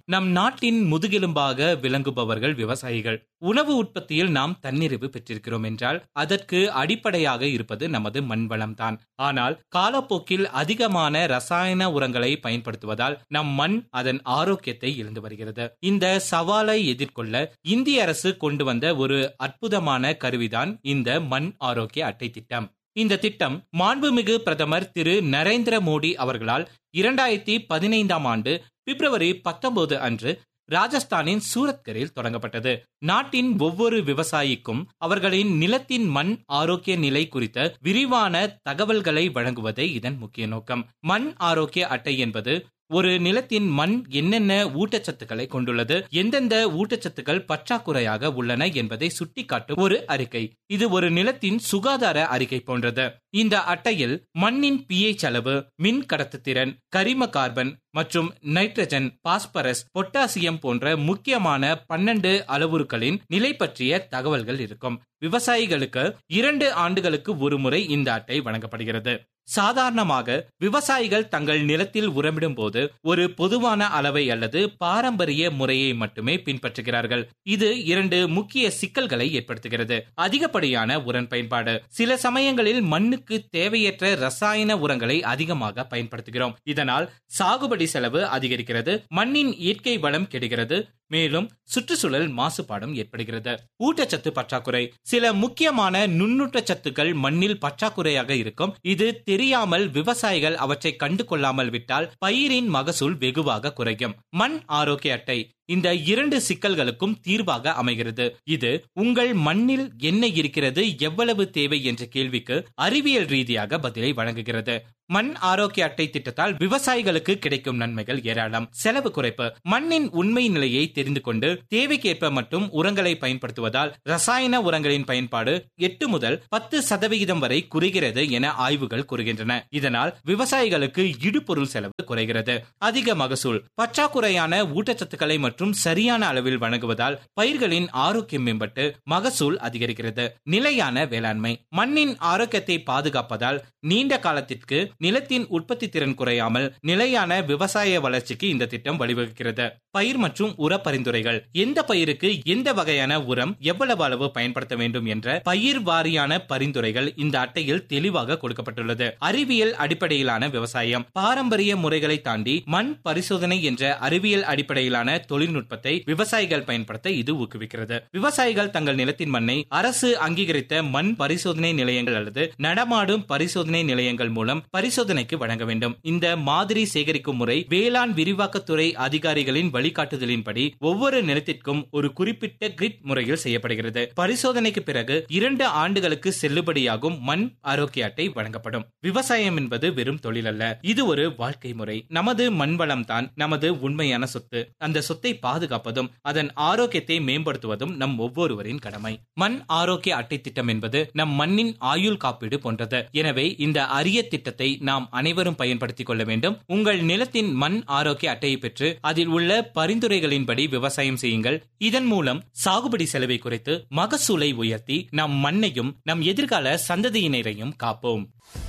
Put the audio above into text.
நம் நாட்டின் முதுகெலும்பாக விளங்குபவர்கள் விவசாயிகள் உணவு உற்பத்தியில் நாம் தன்னிறைவு பெற்றிருக்கிறோம் என்றால் அதற்கு அடிப்படையாக இருப்பது நமது மண்வளம்தான் ஆனால் காலப்போக்கில் அதிகமான ரசாயன உரங்களை பயன்படுத்துவதால் நம் மண் அதன் ஆரோக்கியத்தை இழந்து வருகிறது இந்த சவாலை எதிர்கொள்ள இந்திய அரசு கொண்டு வந்த ஒரு அற்புதமான கருவிதான் இந்த மண் ஆரோக்கிய அட்டை திட்டம் இந்த திட்டம் மாண்புமிகு பிரதமர் திரு நரேந்திர மோடி அவர்களால் இரண்டாயிரத்தி பதினைந்தாம் ஆண்டு பிப்ரவரி பத்தொன்பது அன்று ராஜஸ்தானின் சூரத்கரில் தொடங்கப்பட்டது நாட்டின் ஒவ்வொரு விவசாயிக்கும் அவர்களின் நிலத்தின் மண் ஆரோக்கிய நிலை குறித்த விரிவான தகவல்களை வழங்குவதே இதன் முக்கிய நோக்கம் மண் ஆரோக்கிய அட்டை என்பது ஒரு நிலத்தின் மண் என்னென்ன ஊட்டச்சத்துக்களை கொண்டுள்ளது எந்தெந்த ஊட்டச்சத்துக்கள் பற்றாக்குறையாக உள்ளன என்பதை சுட்டிக்காட்டும் ஒரு அறிக்கை இது ஒரு நிலத்தின் சுகாதார அறிக்கை போன்றது இந்த அட்டையில் மண்ணின் பிஎச் அளவு மின் கடத்துத்திறன் கரிம கார்பன் மற்றும் நைட்ரஜன் பாஸ்பரஸ் பொட்டாசியம் போன்ற முக்கியமான பன்னெண்டு அளவுருக்களின் நிலை பற்றிய தகவல்கள் இருக்கும் விவசாயிகளுக்கு இரண்டு ஆண்டுகளுக்கு ஒரு முறை இந்த அட்டை வழங்கப்படுகிறது சாதாரணமாக விவசாயிகள் தங்கள் நிலத்தில் உரமிடும் போது ஒரு பொதுவான அளவை அல்லது பாரம்பரிய முறையை மட்டுமே பின்பற்றுகிறார்கள் இது இரண்டு முக்கிய சிக்கல்களை ஏற்படுத்துகிறது அதிகப்படியான உரன் பயன்பாடு சில சமயங்களில் மண்ணுக்கு தேவையற்ற ரசாயன உரங்களை அதிகமாக பயன்படுத்துகிறோம் இதனால் சாகுபடி செலவு அதிகரிக்கிறது மண்ணின் இயற்கை வளம் கெடுகிறது மேலும் சுற்றுச்சூழல் மாசுபாடும் ஏற்படுகிறது ஊட்டச்சத்து பற்றாக்குறை சில முக்கியமான நுண்ணூட்டச்சத்துக்கள் மண்ணில் பற்றாக்குறையாக இருக்கும் இது தெரியாமல் விவசாயிகள் அவற்றை கண்டு கொள்ளாமல் விட்டால் பயிரின் மகசூல் வெகுவாக குறையும் மண் ஆரோக்கிய அட்டை இந்த இரண்டு சிக்கல்களுக்கும் தீர்வாக அமைகிறது இது உங்கள் மண்ணில் என்ன இருக்கிறது எவ்வளவு தேவை என்ற கேள்விக்கு அறிவியல் ரீதியாக பதிலை வழங்குகிறது மண் ஆரோக்கிய அட்டை திட்டத்தால் விவசாயிகளுக்கு கிடைக்கும் நன்மைகள் ஏராளம் செலவு குறைப்பு மண்ணின் உண்மை நிலையை தெரிந்து கொண்டு தேவைக்கேற்ப மட்டும் உரங்களை பயன்படுத்துவதால் ரசாயன உரங்களின் பயன்பாடு எட்டு முதல் பத்து சதவிகிதம் வரை குறைகிறது என ஆய்வுகள் கூறுகின்றன இதனால் விவசாயிகளுக்கு இடுபொருள் செலவு குறைகிறது அதிக மகசூல் பற்றாக்குறையான ஊட்டச்சத்துக்களை மற்றும் சரியான அளவில் வழங்குவதால் பயிர்களின் ஆரோக்கியம் மேம்பட்டு மகசூல் அதிகரிக்கிறது நிலையான வேளாண்மை மண்ணின் ஆரோக்கியத்தை பாதுகாப்பதால் நீண்ட காலத்திற்கு நிலத்தின் உற்பத்தி திறன் குறையாமல் நிலையான விவசாய வளர்ச்சிக்கு இந்த திட்டம் வழிவகுக்கிறது பயிர் மற்றும் உர பரிந்துரைகள் எந்த பயிருக்கு எந்த வகையான உரம் எவ்வளவு அளவு பயன்படுத்த வேண்டும் என்ற பயிர் வாரியான பரிந்துரைகள் இந்த அட்டையில் தெளிவாக கொடுக்கப்பட்டுள்ளது அறிவியல் அடிப்படையிலான விவசாயம் பாரம்பரிய முறைகளை தாண்டி மண் பரிசோதனை என்ற அறிவியல் அடிப்படையிலான தொழில்நுட்பத்தை விவசாயிகள் பயன்படுத்த இது ஊக்குவிக்கிறது விவசாயிகள் தங்கள் நிலத்தின் மண்ணை அரசு அங்கீகரித்த மண் பரிசோதனை நிலையங்கள் அல்லது நடமாடும் பரிசோதனை நிலையங்கள் மூலம் பரிசோதனைக்கு வழங்க வேண்டும் இந்த மாதிரி சேகரிக்கும் முறை வேளாண் விரிவாக்கத்துறை அதிகாரிகளின் வழிகாட்டுதலின்படி ஒவ்வொரு நிலத்திற்கும் ஒரு குறிப்பிட்ட கிரிட் முறையில் செய்யப்படுகிறது பரிசோதனைக்கு பிறகு இரண்டு ஆண்டுகளுக்கு செல்லுபடியாகும் மண் ஆரோக்கிய அட்டை வழங்கப்படும் விவசாயம் என்பது வெறும் தொழில் அல்ல இது ஒரு வாழ்க்கை முறை நமது மண் வளம் தான் நமது உண்மையான சொத்து அந்த சொத்தை பாதுகாப்பதும் அதன் ஆரோக்கியத்தை மேம்படுத்துவதும் நம் ஒவ்வொருவரின் கடமை மண் ஆரோக்கிய அட்டை திட்டம் என்பது நம் மண்ணின் ஆயுள் காப்பீடு போன்றது எனவே இந்த அரிய திட்டத்தை நாம் அனைவரும் பயன்படுத்திக் கொள்ள வேண்டும் உங்கள் நிலத்தின் மண் ஆரோக்கிய அட்டையை பெற்று அதில் உள்ள பரிந்துரைகளின்படி விவசாயம் செய்யுங்கள் இதன் மூலம் சாகுபடி செலவை குறைத்து மகசூலை உயர்த்தி நம் மண்ணையும் நம் எதிர்கால சந்ததியினரையும் காப்போம்